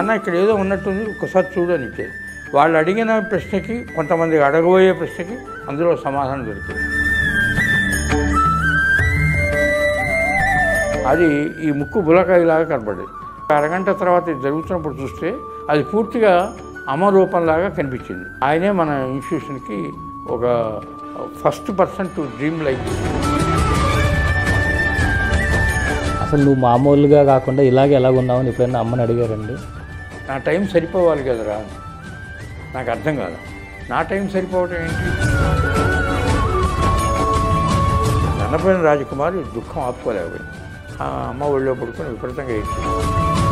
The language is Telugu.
నాన్న ఇక్కడ ఏదో ఉన్నట్టుంది ఒకసారి చూడు అని ఇచ్చేది వాళ్ళు అడిగిన ప్రశ్నకి కొంతమంది అడగబోయే ప్రశ్నకి అందులో సమాధానం దొరికింది అది ఈ ముక్కు బులకాయలాగా కనపడేది అరగంట తర్వాత ఇది జరుగుతున్నప్పుడు చూస్తే అది పూర్తిగా అమరూపంలాగా కనిపించింది ఆయనే మన ఇన్స్టిట్యూషన్కి ఒక first person to dream like అసలు నువ్వు మామూలుగా కాకుండా ఇలాగే ఎలాగ ఉన్నావని ఎప్పుడైనా అమ్మని అడిగారండి నా టైం సరిపోవాలి కదరా నాకు అర్థం కాదు నా టైం సరిపోవటం ఏంటి చన్నపోయిన రాజకుమారి దుఃఖం ఆపుకోలేకపోయింది ఆ అమ్మ ఒళ్ళో పడుకొని విపరీతంగా ఏడ్చింది